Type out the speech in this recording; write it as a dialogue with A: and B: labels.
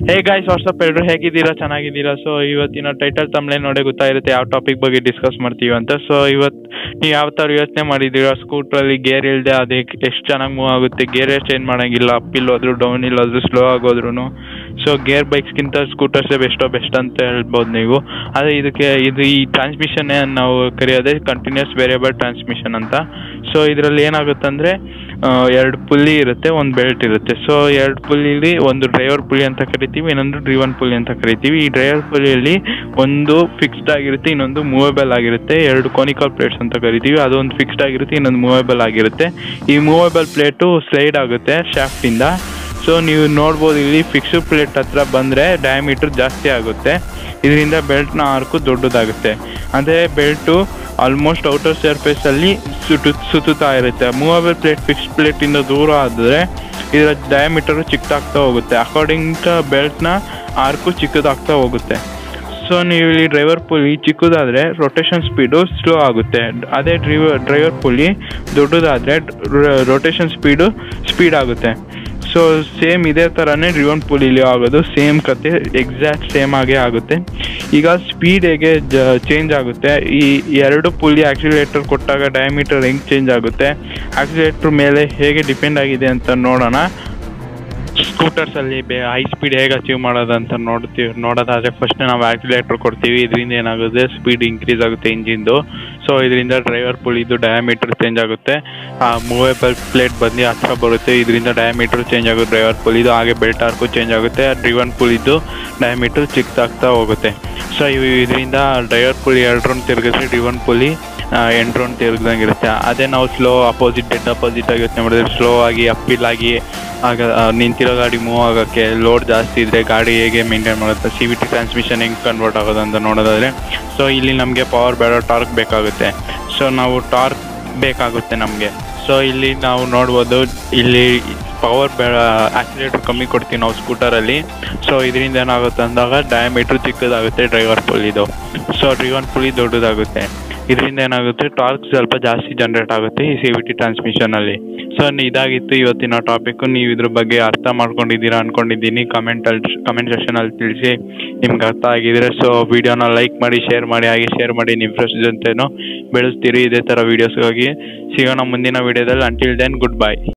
A: hey guys WhatsApp ಎಲ್ಲರೂ ಹೇಗಿದ್ದೀರಾ ಚೆನ್ನಾಗಿದ್ದೀರಾ ಸೊ ಇವತ್ತಿನ ಟೈಟಲ್ ತಮ್ಮಳೆ ನೋಡೇ ಗೊತ್ತಾಗಿರುತ್ತೆ ಯಾವ ಟಾಪಿಕ್ ಬಗ್ಗೆ ಡಿಸ್ಕಸ್ ಮಾಡ್ತೀವಿ ಅಂತ ಸೊ ಇವತ್ತು ನೀವು ಯಾವ ಥರ ಯೋಚನೆ ಮಾಡಿದ್ದೀರಾ ಸ್ಕೂಟ್ರಲ್ಲಿ ಗೇರ್ ಇಲ್ಲದೆ ಅದಕ್ಕೆ ಎಷ್ಟು ಚೆನ್ನಾಗಿ ಮೂವ್ ಆಗುತ್ತೆ ಗೇರೇ ಚೇಂಜ್ ಮಾಡೋಂಗಿಲ್ಲ ಅಪ್ ಇಲ್ಲೋದ್ರು ಡೌನ್ ಇಲ್ಲೋದ್ರು ಸ್ಲೋ ಆಗೋದ್ರು ಸೊ ಗೇರ್ ಬೈಕ್ಸ್ಗಿಂತ ಸ್ಕೂಟರ್ಸೇ ಬೆಸ್ಟೋ ಬೆಸ್ಟ್ ಅಂತ ಹೇಳ್ಬೋದು ನೀವು ಆದರೆ ಇದಕ್ಕೆ ಇದು ಈ ಟ್ರಾನ್ಸ್ಮಿಷನ್ನೇ ನಾವು ಕರೆಯೋದೇ ಕಂಟಿನ್ಯೂಸ್ ವೇರಿಯಬಲ್ ಟ್ರಾನ್ಸ್ಮಿಷನ್ ಅಂತ ಸೊ ಇದರಲ್ಲಿ ಏನಾಗುತ್ತೆ ಅಂದರೆ ಎರಡು ಪುಲ್ಲಿ ಇರುತ್ತೆ ಒಂದು ಬೆಲ್ಟ್ ಇರುತ್ತೆ ಸೊ ಎರಡು ಪುಲ್ಲಿಲಿ ಒಂದು ಡ್ರೈವರ್ ಪುಲಿ ಅಂತ ಕರಿತೀವಿ ಇನ್ನೊಂದು ಡ್ರಿವನ್ ಪುಲಿ ಅಂತ ಕರಿತೀವಿ ಈ ಡ್ರೈವರ್ ಪುಲಿಯಲ್ಲಿ ಒಂದು ಫಿಕ್ಸ್ಡ್ ಆಗಿರುತ್ತೆ ಇನ್ನೊಂದು ಮೂವೇಬಲ್ ಆಗಿರುತ್ತೆ ಎರಡು ಕೋನಿಕಲ್ ಪ್ಲೇಟ್ಸ್ ಅಂತ ಕರಿತೀವಿ ಅದೊಂದು ಫಿಕ್ಸ್ಡ್ ಆಗಿರುತ್ತೆ ಇನ್ನೊಂದು ಮೂವೇಬಲ್ ಆಗಿರುತ್ತೆ ಈ ಮೂವೇಬಲ್ ಪ್ಲೇಟು ಸ್ಲೈಡ್ ಆಗುತ್ತೆ ಶಾಫ್ಟಿಂದ ಸೊ ನೀವು ನೋಡ್ಬೋದು ಇಲ್ಲಿ ಫಿಕ್ಸ್ಡ್ ಪ್ಲೇಟ್ ಹತ್ರ ಬಂದರೆ ಡಯಾಮೀಟ್ರ್ ಜಾಸ್ತಿ ಆಗುತ್ತೆ ಇದರಿಂದ ಬೆಲ್ಟ್ನ ಆರ್ಕು ದೊಡ್ಡದಾಗುತ್ತೆ ಅದೇ ಬೆಲ್ಟು ಆಲ್ಮೋಸ್ಟ್ ಔಟರ್ ಸರ್ಫೇಸಲ್ಲಿ ಸುಟ್ಟು ಸುತ್ತುತ್ತಾ ಇರುತ್ತೆ ಮೂವಬಲ್ ಪ್ಲೇಟ್ ಫಿಕ್ಸ್ಡ್ ಪ್ಲೇಟಿಂದ ದೂರ ಆದರೆ ಇದರ ಡಯಾಮೀಟರು ಚಿಕ್ಕದಾಗ್ತಾ ಹೋಗುತ್ತೆ ಅಕಾರ್ಡಿಂಗ್ ಟು ಬೆಲ್ಟ್ನ ಆರ್ಕು ಚಿಕ್ಕದಾಗ್ತಾ ಹೋಗುತ್ತೆ ಸೊ ನೀವು ಇಲ್ಲಿ ಡ್ರೈವರ್ ಪುಲಿ ಚಿಕ್ಕದಾದರೆ ರೊಟೇಷನ್ ಸ್ಪೀಡು ಸ್ಲೋ ಆಗುತ್ತೆ ಅದೇ ಡ್ರೈವರ್ ಡ್ರೈವರ್ ಪುಲಿ ದೊಡ್ಡದಾದರೆ ರೊಟೇಷನ್ ಸ್ಪೀಡು ಸ್ಪೀಡ್ ಆಗುತ್ತೆ ಸೊ ಸೇಮ್ ಇದೇ ಥರನೇ ಡ್ರಿವನ್ ಪುಲಿಲಿ ಆಗೋದು ಸೇಮ್ ಕತೆ ಎಕ್ಸಾಕ್ಟ್ ಸೇಮ್ ಆಗೇ ಆಗುತ್ತೆ ಈಗ ಸ್ಪೀಡ್ ಹೇಗೆ ಜ ಚೇಂಜ್ ಆಗುತ್ತೆ ಈ ಎರಡು ಪುಲಿ ಆಕ್ಸಿಲೇಟರ್ ಕೊಟ್ಟಾಗ ಡಯಾಮೀಟರ್ ಹೆಂಗೆ ಚೇಂಜ್ ಆಗುತ್ತೆ ಆಕ್ಸಿಲೇಟ್ರ್ ಮೇಲೆ ಹೇಗೆ ಡಿಪೆಂಡ್ ಆಗಿದೆ ಅಂತ ನೋಡೋಣ ಸ್ಕೂಟರ್ಸಲ್ಲಿ ಬೇ ಹೈ ಸ್ಪೀಡ್ ಹೇಗೆ ಅಚೀವ್ ಮಾಡೋದು ಅಂತ ನೋಡ್ತೀವಿ ನೋಡೋದಾದರೆ ಫಸ್ಟ್ ನಾವು ಆಕ್ಸಿಲೇಟರ್ ಕೊಡ್ತೀವಿ ಇದರಿಂದ ಏನಾಗುತ್ತೆ ಸ್ಪೀಡ್ ಇನ್ಕ್ರೀಸ್ ಆಗುತ್ತೆ ಇಂಜಿನ್ದು ಸೊ ಇದರಿಂದ ಡ್ರೈವರ್ ಪುಲಿದು ಡಯಾಮೀಟರ್ ಚೇಂಜ್ ಆಗುತ್ತೆ ಮೂವೇಬಲ್ ಪ್ಲೇಟ್ ಬಂದು ಹತ್ರ ಬರುತ್ತೆ ಇದರಿಂದ ಡಯಾಮೀಟರ್ ಚೇಂಜ್ ಆಗುತ್ತೆ ಡ್ರೈವರ್ ಪುಲಿದು ಹಾಗೆ ಬೆಲ್ಟ್ ಆರ್ಕು ಚೇಂಜ್ ಆಗುತ್ತೆ ಡ್ರಿವನ್ ಪುಲಿದು ಡಯಾಮೀಟರ್ ಚಿಕ್ಕದಾಗ್ತಾ ಹೋಗುತ್ತೆ ಸೊ ಇವು ಇದರಿಂದ ಡ್ರೈವರ್ ಪುಲಿ ಎರಡು ರೌಂಡ್ ತಿರುಗಿದ್ರೆ ಡ್ರಿವನ್ ಪುಲಿ ಎಂಟು ರೌಂಡ್ ತಿರುಗ್ದಂಗೆ ಇರುತ್ತೆ ಅದೇ ನಾವು ಸ್ಲೋ ಅಪೋಸಿಟ್ ಡೆಡ್ ಅಪೋಸಿಟ್ ಆಗಿ ಯೋಚನೆ ಮಾಡಿದ್ರೆ ಸ್ಲೋ ಆಗಿ ಅಪ್ಪಿಲ್ ಆಗಿ ಆಗ ನಿಂತಿರೋ ಗಾಡಿ ಮೂವ್ ಆಗೋಕ್ಕೆ ಲೋಡ್ ಜಾಸ್ತಿ ಇದ್ದರೆ ಗಾಡಿ ಹೇಗೆ ಮೇಂಟೈನ್ ಮಾಡುತ್ತೆ ಸಿ ವಿ ಟಿ ಟ್ರಾನ್ಸ್ಮಿಷನ್ ಹೆಂಗೆ ಕನ್ವರ್ಟ್ ಆಗೋದು ಅಂತ ನೋಡೋದಾದರೆ ಸೊ ಇಲ್ಲಿ ನಮಗೆ ಪವರ್ ಬೇಡ ಟಾರ್ಕ್ ಬೇಕಾಗುತ್ತೆ ಸೊ ನಾವು ಟಾರ್ಕ್ ಬೇಕಾಗುತ್ತೆ ನಮಗೆ ಸೊ ಇಲ್ಲಿ ನಾವು ನೋಡ್ಬೋದು ಇಲ್ಲಿ ಪವರ್ ಬೇಡ ಆಕ್ಸಿಲೇಟರ್ ಕಮ್ಮಿ ಕೊಡ್ತೀವಿ ನಾವು ಸ್ಕೂಟರಲ್ಲಿ ಸೊ ಇದರಿಂದ ಏನಾಗುತ್ತೆ ಅಂದಾಗ ಡಯಾಮೀಟ್ರ್ ಚಿಕ್ಕದಾಗುತ್ತೆ ಡ್ರೈವರ್ ಪುಲಿದು ಸೊ ಡ್ರೈವರ್ ಪುಲಿ ದೊಡ್ಡದಾಗುತ್ತೆ ಇದರಿಂದ ಏನಾಗುತ್ತೆ ಟಾರ್ಕ್ ಸ್ವಲ್ಪ ಜಾಸ್ತಿ ಜನ್ರೇಟ್ ಆಗುತ್ತೆ ಈ ಸಿ ವಿ ಟಿ ಟ್ರಾನ್ಸ್ಮಿಷನಲ್ಲಿ ಸೊ ಇದಾಗಿತ್ತು ಇವತ್ತಿನ ಟಾಪಿಕ್ಕು ನೀವು ಇದ್ರ ಬಗ್ಗೆ ಅರ್ಥ ಮಾಡ್ಕೊಂಡಿದ್ದೀರಾ ಅಂದ್ಕೊಂಡಿದ್ದೀನಿ ಕಮೆಂಟಲ್ಲಿ ಕಮೆಂಟ್ ಸೆಕ್ಷನಲ್ಲಿ ತಿಳಿಸಿ ನಿಮ್ಗೆ ಅರ್ಥ ಆಗಿದ್ರೆ ಸೊ ವಿಡಿಯೋನ ಲೈಕ್ ಮಾಡಿ ಶೇರ್ ಮಾಡಿ ಹಾಗೆ ಶೇರ್ ಮಾಡಿ ನಿಮ್ಮ ಫ್ರೆಂಡ್ಸ್ ಜೊತೆನೂ ಬೆಳೆಸ್ತೀರಿ ಇದೇ ಥರ ವೀಡಿಯೋಸ್ಗಾಗಿ ಸಿಗೋಣ ಮುಂದಿನ ವೀಡಿಯೋದಲ್ಲಿ ಅಂಟಿಲ್ ದೆನ್ ಗುಡ್ ಬೈ